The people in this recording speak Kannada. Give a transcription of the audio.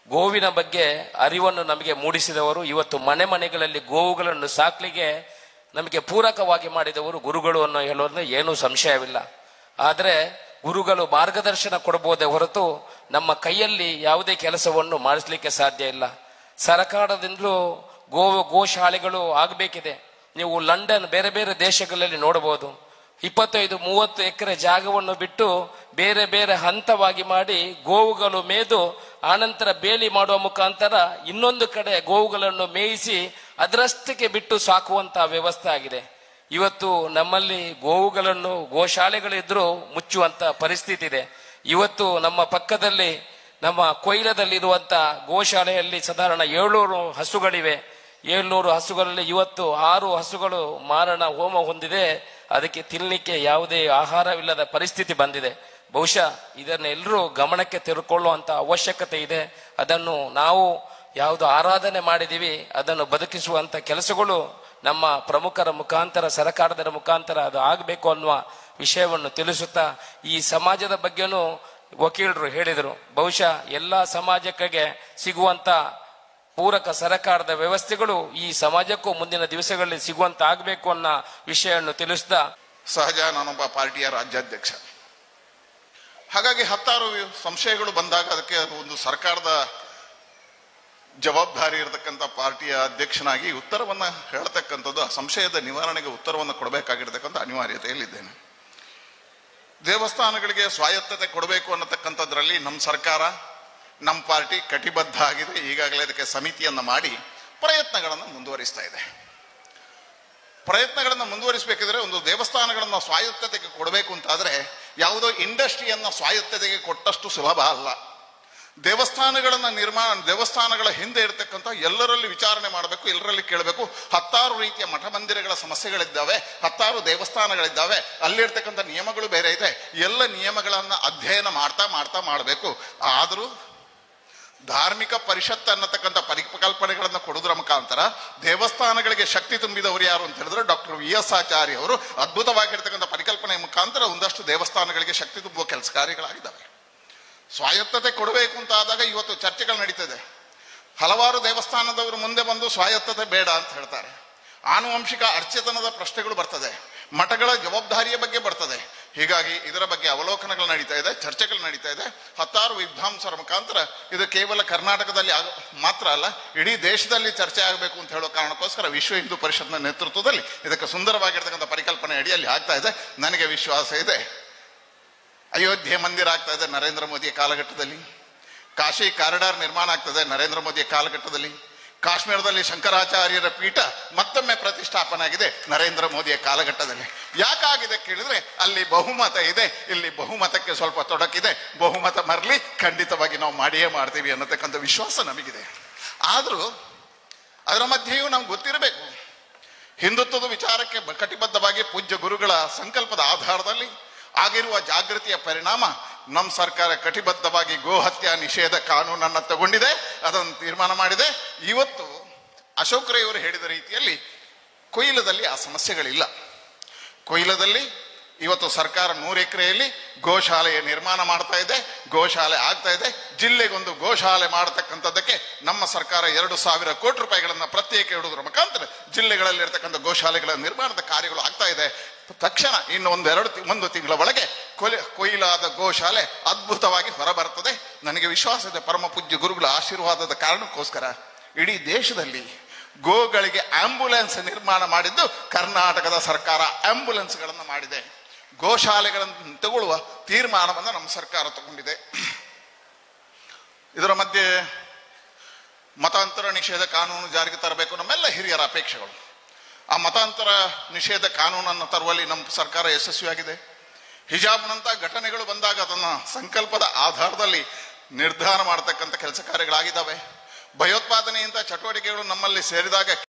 ಗೋವಿನ ಬಗ್ಗೆ ಅರಿವನ್ನು ನಮಗೆ ಮೂಡಿಸಿದವರು ಇವತ್ತು ಮನೆ ಮನೆಗಳಲ್ಲಿ ಗೋವುಗಳನ್ನು ಸಾಕ್ಲಿಗೆ ನಮಗೆ ಪೂರಕವಾಗಿ ಮಾಡಿದವರು ಗುರುಗಳು ಅನ್ನೋ ಹೇಳೋದ್ರೆ ಏನೂ ಸಂಶಯವಿಲ್ಲ ಆದರೆ ಗುರುಗಳು ಮಾರ್ಗದರ್ಶನ ಕೊಡಬಹುದೇ ಹೊರತು ನಮ್ಮ ಕೈಯಲ್ಲಿ ಯಾವುದೇ ಕೆಲಸವನ್ನು ಮಾಡಿಸ್ಲಿಕ್ಕೆ ಸಾಧ್ಯ ಇಲ್ಲ ಸರ್ಕಾರದಿಂದಲೂ ಗೋ ಗೋಶಾಲೆಗಳು ಆಗಬೇಕಿದೆ ನೀವು ಲಂಡನ್ ಬೇರೆ ಬೇರೆ ದೇಶಗಳಲ್ಲಿ ನೋಡಬಹುದು ಇಪ್ಪತ್ತೈದು ಮೂವತ್ತು ಎಕರೆ ಜಾಗವನ್ನು ಬಿಟ್ಟು ಬೇರೆ ಬೇರೆ ಹಂತವಾಗಿ ಮಾಡಿ ಗೋವುಗಳು ಮೇದು ಆನಂತರ ಬೇಲಿ ಮಾಡುವ ಮುಖಾಂತರ ಇನ್ನೊಂದು ಕಡೆ ಗೋವುಗಳನ್ನು ಮೇಯಿಸಿ ಅದರಷ್ಟಕ್ಕೆ ಬಿಟ್ಟು ಸಾಕುವಂತಹ ವ್ಯವಸ್ಥೆ ಆಗಿದೆ ಇವತ್ತು ನಮ್ಮಲ್ಲಿ ಗೋವುಗಳನ್ನು ಗೋಶಾಲೆಗಳಿದ್ರೂ ಮುಚ್ಚುವಂತ ಪರಿಸ್ಥಿತಿ ಇದೆ ಇವತ್ತು ನಮ್ಮ ಪಕ್ಕದಲ್ಲಿ ನಮ್ಮ ಕೊಯ್ಲದಲ್ಲಿರುವಂತ ಗೋಶಾಲೆಯಲ್ಲಿ ಸಾಧಾರಣ ಏಳ್ನೂರು ಹಸುಗಳಿವೆ ಏಳ್ನೂರು ಹಸುಗಳಲ್ಲಿ ಇವತ್ತು ಆರು ಹಸುಗಳು ಮಾರಣ ಹೋಮ ಹೊಂದಿದೆ ಅದಕ್ಕೆ ತಿನ್ನಲಿಕ್ಕೆ ಯಾವುದೇ ಆಹಾರವಿಲ್ಲದ ಪರಿಸ್ಥಿತಿ ಬಂದಿದೆ ಬಹುಶಃ ಇದನ್ನೆಲ್ಲರೂ ಗಮನಕ್ಕೆ ತೆಗೆದುಕೊಳ್ಳುವಂತ ಅವಶ್ಯಕತೆ ಇದೆ ಅದನ್ನು ನಾವು ಯಾವುದು ಆರಾಧನೆ ಮಾಡಿದೀವಿ ಅದನ್ನು ಬದುಕಿಸುವಂತ ಕೆಲಸಗಳು ನಮ್ಮ ಪ್ರಮುಖರ ಮುಖಾಂತರ ಸರ್ಕಾರದ ಮುಖಾಂತರ ಅದು ಆಗಬೇಕು ಅನ್ನುವ ವಿಷಯವನ್ನು ತಿಳಿಸುತ್ತಾ ಈ ಸಮಾಜದ ಬಗ್ಗೆನೂ ವಕೀಲರು ಹೇಳಿದರು ಬಹುಶಃ ಎಲ್ಲ ಸಮಾಜಕ್ಕೆ ಸಿಗುವಂತ ಪೂರಕ ಸರ್ಕಾರದ ವ್ಯವಸ್ಥೆಗಳು ಈ ಸಮಾಜಕ್ಕೂ ಮುಂದಿನ ದಿವಸಗಳಲ್ಲಿ ಸಿಗುವಂತ ಆಗಬೇಕು ಅನ್ನೋ ವಿಷಯವನ್ನು ತಿಳಿಸ್ತಾ ಸಹಜ ನಾನೊಬ್ಬ ಪಾರ್ಟಿಯ ರಾಜ್ಯಾಧ್ಯಕ್ಷ ಹಾಗಾಗಿ ಹತ್ತಾರು ಸಂಶಯಗಳು ಬಂದಾಗ ಅದಕ್ಕೆ ಒಂದು ಸರ್ಕಾರದ ಜವಾಬ್ದಾರಿ ಇರತಕ್ಕಂಥ ಪಾರ್ಟಿಯ ಅಧ್ಯಕ್ಷನಾಗಿ ಉತ್ತರವನ್ನ ಹೇಳ್ತಕ್ಕಂಥದ್ದು ಆ ಸಂಶಯದ ನಿವಾರಣೆಗೆ ಉತ್ತರವನ್ನು ಕೊಡಬೇಕಾಗಿರ್ತಕ್ಕಂಥ ಅನಿವಾರ್ಯತೆಯಲ್ಲಿದ್ದೇನೆ ದೇವಸ್ಥಾನಗಳಿಗೆ ಸ್ವಾಯತ್ತತೆ ಕೊಡಬೇಕು ಅನ್ನತಕ್ಕಂಥದ್ರಲ್ಲಿ ನಮ್ಮ ಸರ್ಕಾರ ನಮ್ಮ ಪಾರ್ಟಿ ಕಟಿಬದ್ಧ ಆಗಿದೆ ಈಗಾಗಲೇ ಅದಕ್ಕೆ ಸಮಿತಿಯನ್ನ ಮಾಡಿ ಪ್ರಯತ್ನಗಳನ್ನು ಮುಂದುವರಿಸ್ತಾ ಇದೆ ಪ್ರಯತ್ನಗಳನ್ನು ಮುಂದುವರಿಸಬೇಕಿದ್ರೆ ಒಂದು ದೇವಸ್ಥಾನಗಳನ್ನು ಸ್ವಾಯತ್ತತೆಗೆ ಕೊಡಬೇಕು ಅಂತಾದ್ರೆ ಯಾವುದೋ ಇಂಡಸ್ಟ್ರಿಯನ್ನ ಸ್ವಾಯತ್ತತೆಗೆ ಕೊಟ್ಟಷ್ಟು ಸುಲಭ ಅಲ್ಲ ದೇವಸ್ಥಾನಗಳನ್ನ ನಿರ್ಮಾಣ ದೇವಸ್ಥಾನಗಳ ಹಿಂದೆ ಇರತಕ್ಕಂಥ ಎಲ್ಲರಲ್ಲಿ ವಿಚಾರಣೆ ಮಾಡಬೇಕು ಎಲ್ಲರಲ್ಲಿ ಕೇಳಬೇಕು ಹತ್ತಾರು ರೀತಿಯ ಮಠ ಮಂದಿರಗಳ ಸಮಸ್ಯೆಗಳಿದ್ದಾವೆ ಹತ್ತಾರು ದೇವಸ್ಥಾನಗಳಿದ್ದಾವೆ ಅಲ್ಲಿರ್ತಕ್ಕಂಥ ನಿಯಮಗಳು ಬೇರೆ ಇದೆ ಎಲ್ಲ ನಿಯಮಗಳನ್ನ ಅಧ್ಯಯನ ಮಾಡ್ತಾ ಮಾಡ್ತಾ ಮಾಡಬೇಕು ಆದರೂ ಧಾರ್ಮಿಕ ಪರಿಷತ್ ಅನ್ನತಕ್ಕಂಥ ಪರಿಕಲ್ಪನೆಗಳನ್ನು ಕೊಡುವುದರ ಮುಖಾಂತರ ದೇವಸ್ಥಾನಗಳಿಗೆ ಶಕ್ತಿ ತುಂಬಿದವರು ಯಾರು ಅಂತ ಹೇಳಿದ್ರೆ ಡಾಕ್ಟರ್ ವಿ ಎಸ್ ಆಚಾರ್ಯ ಅವರು ಅದ್ಭುತವಾಗಿರ್ತಕ್ಕಂಥ ಪರಿಕಲ್ಪನೆ ಮುಖಾಂತರ ಒಂದಷ್ಟು ದೇವಸ್ಥಾನಗಳಿಗೆ ಶಕ್ತಿ ತುಂಬುವ ಕೆಲಸ ಕಾರ್ಯಗಳಾಗಿದ್ದಾವೆ ಸ್ವಾಯತ್ತತೆ ಕೊಡಬೇಕು ಅಂತ ಆದಾಗ ಇವತ್ತು ಚರ್ಚೆಗಳು ನಡೀತದೆ ಹಲವಾರು ದೇವಸ್ಥಾನದವರು ಮುಂದೆ ಬಂದು ಸ್ವಾಯತ್ತತೆ ಬೇಡ ಅಂತ ಹೇಳ್ತಾರೆ ಆನುವಂಶಿಕ ಅರ್ಚತನದ ಪ್ರಶ್ನೆಗಳು ಬರ್ತದೆ ಮಠಗಳ ಜವಾಬ್ದಾರಿಯ ಬಗ್ಗೆ ಬರ್ತದೆ ಹೀಗಾಗಿ ಇದರ ಬಗ್ಗೆ ಅವಲೋಕನಗಳು ನಡೀತಾ ಇದೆ ಚರ್ಚೆಗಳು ನಡೀತಾ ಇದೆ ಹತ್ತಾರು ವಿದ್ವಾಂಸರ ಮುಖಾಂತರ ಇದು ಕೇವಲ ಕರ್ನಾಟಕದಲ್ಲಿ ಆಗ ಮಾತ್ರ ಅಲ್ಲ ಇಡೀ ದೇಶದಲ್ಲಿ ಚರ್ಚೆ ಆಗಬೇಕು ಅಂತ ಹೇಳೋ ಕಾರಣಕ್ಕೋಸ್ಕರ ವಿಶ್ವ ಹಿಂದೂ ಪರಿಷತ್ನ ನೇತೃತ್ವದಲ್ಲಿ ಇದಕ್ಕೆ ಸುಂದರವಾಗಿರ್ತಕ್ಕಂಥ ಪರಿಕಲ್ಪನೆ ಅಡಿಯಲ್ಲಿ ಆಗ್ತಾ ಇದೆ ನನಗೆ ವಿಶ್ವಾಸ ಇದೆ ಅಯೋಧ್ಯೆ ಮಂದಿರ ಆಗ್ತಾ ಇದೆ ನರೇಂದ್ರ ಮೋದಿಯ ಕಾಲಘಟ್ಟದಲ್ಲಿ ಕಾಶಿ ಕಾರಿಡಾರ್ ನಿರ್ಮಾಣ ಆಗ್ತದೆ ನರೇಂದ್ರ ಮೋದಿಯ ಕಾಲಘಟ್ಟದಲ್ಲಿ ಕಾಶ್ಮೀರದಲ್ಲಿ ಶಂಕರಾಚಾರ್ಯರ ಪೀಠ ಮತ್ತೊಮ್ಮೆ ಪ್ರತಿಷ್ಠಾಪನೆ ಆಗಿದೆ ನರೇಂದ್ರ ಮೋದಿಯ ಕಾಲಘಟ್ಟದಲ್ಲಿ ಯಾಕಾಗಿದೆ ಕೇಳಿದ್ರೆ ಅಲ್ಲಿ ಬಹುಮತ ಇದೆ ಇಲ್ಲಿ ಬಹುಮತಕ್ಕೆ ಸ್ವಲ್ಪ ತೊಡಕಿದೆ ಬಹುಮತ ಮರಲಿ ಖಂಡಿತವಾಗಿ ನಾವು ಮಾಡಿಯೇ ಮಾಡ್ತೀವಿ ಅನ್ನತಕ್ಕಂಥ ವಿಶ್ವಾಸ ನಮಗಿದೆ ಆದರೂ ಅದರ ಮಧ್ಯೆಯೂ ನಮ್ಗೆ ಗೊತ್ತಿರಬೇಕು ಹಿಂದುತ್ವದ ವಿಚಾರಕ್ಕೆ ಬ- ಕಟಿಬದ್ಧವಾಗಿ ಪೂಜ್ಯ ಗುರುಗಳ ಸಂಕಲ್ಪದ ಆಧಾರದಲ್ಲಿ ಆಗಿರುವ ಜಾಗೃತಿಯ ಪರಿಣಾಮ ನಮ್ಮ ಸರ್ಕಾರ ಕಟಿಬದ್ಧವಾಗಿ ಗೋಹತ್ಯೆ ನಿಷೇಧ ಕಾನೂನನ್ನು ತಗೊಂಡಿದೆ ಅದನ್ನು ತೀರ್ಮಾನ ಮಾಡಿದೆ ಇವತ್ತು ಅಶೋಕ್ ರೈ ಅವರು ಹೇಳಿದ ರೀತಿಯಲ್ಲಿ ಕೊಯ್ಲದಲ್ಲಿ ಆ ಸಮಸ್ಯೆಗಳಿಲ್ಲ ಕೊಯ್ಲದಲ್ಲಿ ಇವತ್ತು ಸರ್ಕಾರ ನೂರು ಎಕರೆಯಲ್ಲಿ ಗೋಶಾಲೆಯ ನಿರ್ಮಾಣ ಮಾಡ್ತಾ ಇದೆ ಗೋಶಾಲೆ ಆಗ್ತಾ ಇದೆ ಜಿಲ್ಲೆಗೊಂದು ಗೋಶಾಲೆ ಮಾಡತಕ್ಕಂಥದ್ದಕ್ಕೆ ನಮ್ಮ ಸರ್ಕಾರ ಎರಡು ಸಾವಿರ ಕೋಟಿ ರೂಪಾಯಿಗಳನ್ನ ಪ್ರತ್ಯೇಕ ಇಡುವುದರ ಮುಖಾಂತರ ಜಿಲ್ಲೆಗಳಲ್ಲಿ ಇರತಕ್ಕಂಥ ಗೋಶಾಲೆಗಳ ನಿರ್ಮಾಣದ ಕಾರ್ಯಗಳು ಆಗ್ತಾ ಇದೆ ತಕ್ಷಣ ಇನ್ನು ಒಂದೆರಡು ತಿ- ಒಂದು ತಿಂಗಳ ಒಳಗೆ ಕೊಲೆ ಕೊಯ್ಲಾದ ಗೋಶಾಲೆ ಅದ್ಭುತವಾಗಿ ಹೊರಬರ್ತದೆ ನನಗೆ ವಿಶ್ವಾಸ ಇದೆ ಪರಮ ಪೂಜ್ಯ ಗುರುಗಳ ಆಶೀರ್ವಾದದ ಕಾರಣಕ್ಕೋಸ್ಕರ ಇಡೀ ದೇಶದಲ್ಲಿ ಗೋಗಳಿಗೆ ಆಂಬ್ಯುಲೆನ್ಸ್ ನಿರ್ಮಾಣ ಮಾಡಿದ್ದು ಕರ್ನಾಟಕದ ಸರ್ಕಾರ ಆಂಬ್ಯುಲೆನ್ಸ್ಗಳನ್ನು ಮಾಡಿದೆ ಗೋಶಾಲೆಗಳನ್ನು ತಗೊಳ್ಳುವ ತೀರ್ಮಾನವನ್ನು ನಮ್ಮ ಸರ್ಕಾರ ತಗೊಂಡಿದೆ ಇದರ ಮಧ್ಯೆ ಮತಾಂತರ ನಿಷೇಧ ಕಾನೂನು ಜಾರಿಗೆ ತರಬೇಕು ನಮ್ಮೆಲ್ಲ ಹಿರಿಯರ ಅಪೇಕ್ಷೆಗಳು ಆ ಮತಾಂತರ ನಿಷೇಧ ಕಾನೂನನ್ನು ತರುವಲ್ಲಿ ನಮ್ಮ ಸರ್ಕಾರ ಯಶಸ್ವಿಯಾಗಿದೆ ಹಿಜಾಬ್ನಂತ ಘಟನೆಗಳು ಬಂದಾಗ ಅದನ್ನ ಸಂಕಲ್ಪದ ಆಧಾರದಲ್ಲಿ ನಿರ್ಧಾರ ಮಾಡತಕ್ಕಂಥ ಕೆಲಸ ಕಾರ್ಯಗಳಾಗಿದ್ದಾವೆ ಭಯೋತ್ಪಾದನೆಯಿಂದ ಚಟುವಟಿಕೆಗಳು ನಮ್ಮಲ್ಲಿ ಸೇರಿದಾಗ